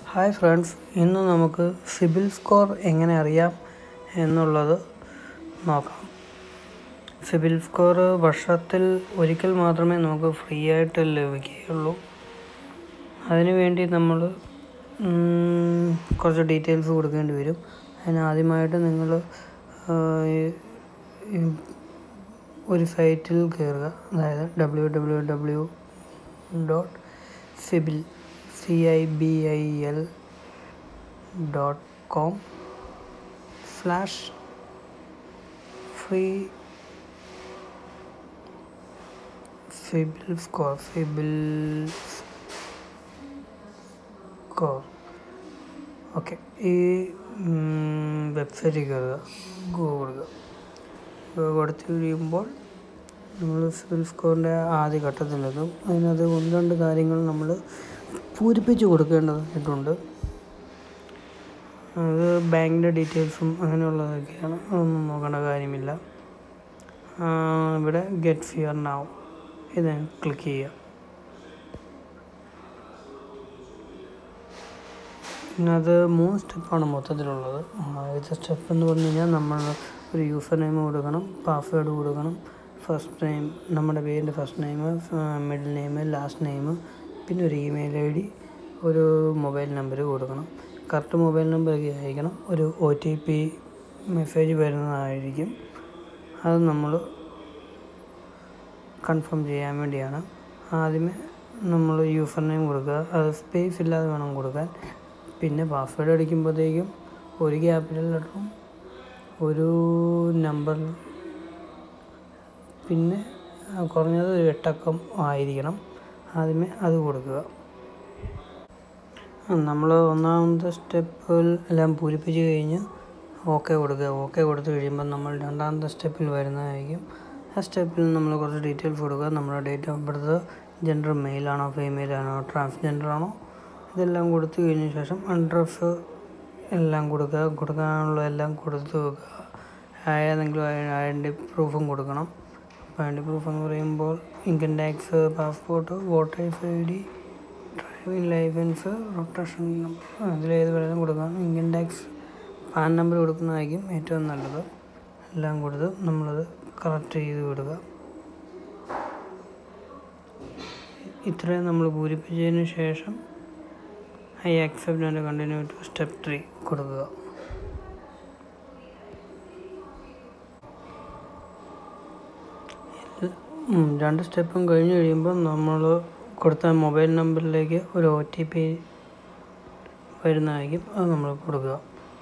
hi friends ഇന്ന് നമുക്ക് CIBIL score എങ്ങനെ അറിയാം എന്നുള്ളത് നോക്കാം സിബിൽ സ്കോർ വർഷത്തിൽ ഒരിക്കൽ മാത്രമേ നമുക്ക് ഫ്രീ ആയിട്ട് ലഭിക്കുകയുള്ളൂ അതിനുവേണ്ടി നമ്മൾ കുറച്ച് ഡീറ്റെയിൽസ് കൊടുക്കേണ്ടി വരും അതിന് ആദ്യമായിട്ട് നിങ്ങൾ ഒരു സൈറ്റിൽ കയറുക അതായത് W W W dot CIBIL C I B I L dot com slash free CIBIL score CIBIL score okay ഈ വെബ്സൈറ്റിൽ കയറുക ഗൂഗിൾ കൊടുക്കുക ഗൂഗിൾ കൊടുത്ത് കഴിയുമ്പോൾ നമ്മൾ സിബിൽ സ്കോറിൻ്റെ ആദ്യ ഘട്ടത്തിലെത്തും അതിനകത്ത് ഒന്ന് രണ്ട് കാര്യങ്ങൾ നമ്മൾ പൂരിപ്പിച്ച് കൊടുക്കേണ്ടതായിട്ടുണ്ട് അത് ബാങ്കിൻ്റെ ഡീറ്റെയിൽസും അങ്ങനെയുള്ളതൊക്കെയാണ് അതൊന്നും നോക്കേണ്ട കാര്യമില്ല ഇവിടെ ഗെറ്റ് ഫിയർ നാവ് ഇത് ക്ലിക്ക് ചെയ്യുക പിന്നെ അത് മൂന്ന് സ്റ്റെപ്പാണ് മൊത്തത്തിലുള്ളത് ആദ്യത്തെ സ്റ്റെപ്പ് എന്ന് പറഞ്ഞു കഴിഞ്ഞാൽ നമ്മൾ ഒരു യൂസർ നെയിം കൊടുക്കണം പാസ്വേഡ് കൊടുക്കണം ഫസ്റ്റ് നെയിം നമ്മുടെ പേരിൻ്റെ first name middle name last name പിന്നെ ഒരു ഇമെയിൽ ഐ ഡി ഒരു മൊബൈൽ നമ്പർ കൊടുക്കണം കറക്റ്റ് മൊബൈൽ നമ്പർ ഒക്കെ അയക്കണം ഒരു ഒ ടി പി മെസ്സേജ് വരുന്നതായിരിക്കും അത് നമ്മൾ കൺഫേം ചെയ്യാൻ വേണ്ടിയാണ് ആദ്യമേ നമ്മൾ യൂസർ നെയിം കൊടുക്കുക അത് സ്പേസ് ഇല്ലാതെ വേണം കൊടുക്കാൻ പിന്നെ പാസ്വേഡ് അടിക്കുമ്പോഴത്തേക്കും ഒരു ക്യാപിറ്റൽ ലെറ്ററും ഒരു നമ്പർ പിന്നെ കുറഞ്ഞത് ഒരു എട്ടക്കം ആയിരിക്കണം ആദ്യമേ അത് കൊടുക്കുക നമ്മൾ ഒന്നാമത്തെ സ്റ്റെപ്പിൽ എല്ലാം പൂരിപ്പിച്ച് കഴിഞ്ഞ് ഓക്കെ കൊടുക്കുക ഓക്കെ കൊടുത്തു കഴിയുമ്പോൾ നമ്മൾ രണ്ടാമത്തെ സ്റ്റെപ്പിൽ വരുന്നതായിരിക്കും ആ സ്റ്റെപ്പിൽ നമ്മൾ കുറച്ച് ഡീറ്റെയിൽസ് കൊടുക്കുക നമ്മുടെ ഡേറ്റ് ഓഫ് ബർത്ത് ജെൻഡർ മെയിലാണോ ഫീമെയിൽ ആണോ ട്രാൻസ്ജെൻഡർ ആണോ ഇതെല്ലാം കൊടുത്തു കഴിഞ്ഞ ശേഷം അഡ്രസ്സ് എല്ലാം കൊടുക്കുക കൊടുക്കാനുള്ള എല്ലാം കൊടുത്തു വെക്കുക ഏതെങ്കിലും ഐഡൻറ്റി പ്രൂഫും കൊടുക്കണം അപ്പോൾ ഐഡൻറ്റി പ്രൂഫ് എന്ന് പറയുമ്പോൾ income tax passport voters I D driving licence rotation number അതിലേത് വേണമെങ്കിലും കൊടുക്കാം ഇൻകം ടാക്സ് പാൻ നമ്പർ കൊടുക്കുന്നതായിരിക്കും ഏറ്റവും നല്ലത് എല്ലാം കൊടുത്ത് നമ്മളത് കറക്റ്റ് ചെയ്ത് വിടുക ഇത്രയും നമ്മൾ പൂരിപ്പിച്ചതിന് ശേഷം I accept and continue to step three കൊടുക്കുക രണ്ട് സ്റ്റെപ്പും കഴിഞ്ഞ് കഴിയുമ്പോൾ നമ്മൾ കൊടുത്ത മൊബൈൽ നമ്പറിലേക്ക് ഒരു ഒ ടി പി വരുന്നതായിരിക്കും അത് നമ്മൾ കൊടുക്കുക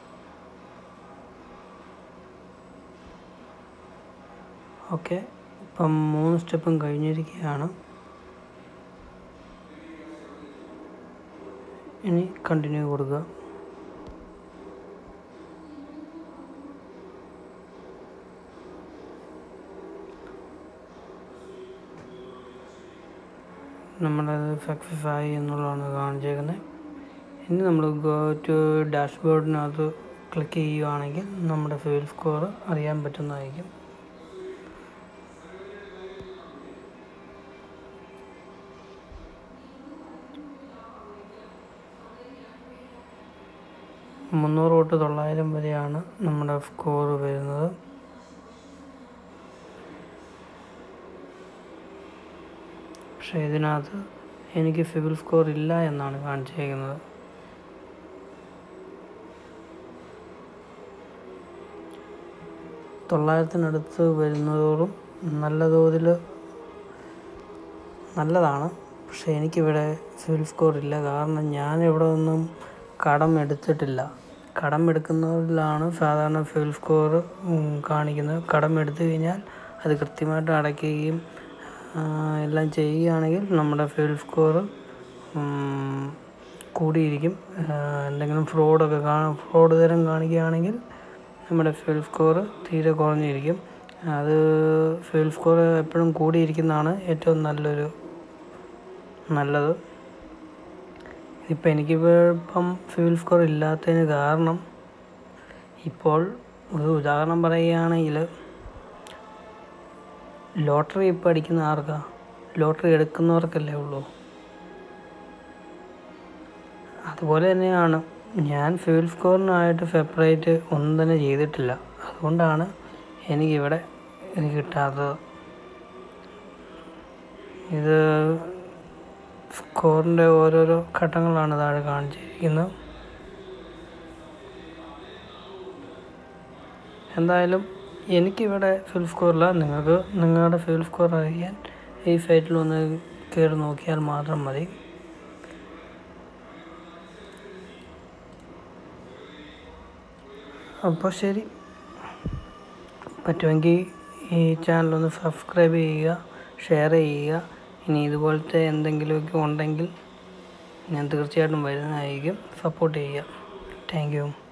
ഓക്കെ ഇപ്പം മൂന്ന് സ്റ്റെപ്പും കഴിഞ്ഞിരിക്കുകയാണ് ഇനി കണ്ടിന്യൂ കൊടുക്കുക നമ്മളത് സക്സസ് ആയി എന്നുള്ളതാണ് കാണിച്ചേക്കുന്നത് ഇനി നമ്മൾ ഗോ ടു ഡാഷ്ബോർഡിനകത്ത് ക്ലിക്ക് ചെയ്യുകയാണെങ്കിൽ നമ്മുടെ സിവിൽ സ്കോർ അറിയാൻ പറ്റുന്നതായിരിക്കും മുന്നൂറ് തൊട്ട് തൊള്ളായിരം വരെയാണ് നമ്മുടെ സ്കോർ വരുന്നത് പക്ഷേ ഇതിനകത്ത് എനിക്ക് സിവിൽ സ്കോർ ഇല്ല എന്നാണ് കാണിച്ചേക്കുന്നത് തൊള്ളായിരത്തിനടുത്ത് വരുന്നതോറും നല്ല തോതിൽ നല്ലതാണ് പക്ഷേ എനിക്കിവിടെ സിവിൽ സ്കോർ ഇല്ല കാരണം ഞാൻ ഇവിടെ ഒന്നും കടം എടുത്തിട്ടില്ല കടം എടുക്കുന്നവരിലാണ് സാധാരണ സിവിൽ സ്കോർ കാണിക്കുന്നത് കടം എടുത്തു കഴിഞ്ഞാൽ അത് കൃത്യമായിട്ട് അടയ്ക്കുകയും എല്ലാം ചെയ്യുകയാണെങ്കിൽ നമ്മുടെ സിവിൽ സ്കോർ കൂടിയിരിക്കും എന്തെങ്കിലും ഫ്രോഡൊക്കെ കാ ഫ്രോഡ് തരം കാണിക്കുകയാണെങ്കിൽ നമ്മുടെ സിവിൽ സ്കോർ തീരെ കുറഞ്ഞിരിക്കും അത് സിവിൽ സ്കോർ എപ്പോഴും കൂടിയിരിക്കുന്നതാണ് ഏറ്റവും നല്ലൊരു നല്ലത് ഇപ്പം എനിക്കിപ്പോൾ ഇപ്പം സിവിൽ സ്കോർ ഇല്ലാത്തതിന് കാരണം ഇപ്പോൾ ഒരു ഉദാഹരണം പറയുകയാണെങ്കിൽ ലോട്ടറി ഇപ്പോൾ അടിക്കുന്ന ആർക്കാ ലോട്ടറി എടുക്കുന്നവർക്കല്ലേ ഉള്ളൂ അതുപോലെ തന്നെയാണ് ഞാൻ ഫ്യൂൽ സ്കോറിനായിട്ട് സെപ്പറേറ്റ് ഒന്നും തന്നെ ചെയ്തിട്ടില്ല അതുകൊണ്ടാണ് എനിക്കിവിടെ എനിക്ക് കിട്ടാത്തത് ഇത് സ്കോറിൻ്റെ ഓരോരോ ഘട്ടങ്ങളാണ് താഴെ കാണിച്ചിരിക്കുന്നത് എന്തായാലും എനിക്കിവിടെ ഫുൾ സ്കോറില്ല നിങ്ങൾക്ക് നിങ്ങളുടെ ഫുൾ സ്കോർ അറിയാൻ ഈ സൈറ്റിൽ ഒന്ന് കയറി നോക്കിയാൽ മാത്രം മതി അപ്പോൾ ശരി പറ്റുമെങ്കിൽ ഈ ചാനലൊന്ന് സബ്സ്ക്രൈബ് ചെയ്യുക ഷെയർ ചെയ്യുക ഇനി ഇതുപോലത്തെ എന്തെങ്കിലുമൊക്കെ ഉണ്ടെങ്കിൽ ഞാൻ തീർച്ചയായിട്ടും വരുന്നതായിരിക്കും സപ്പോർട്ട് ചെയ്യുക താങ്ക് യു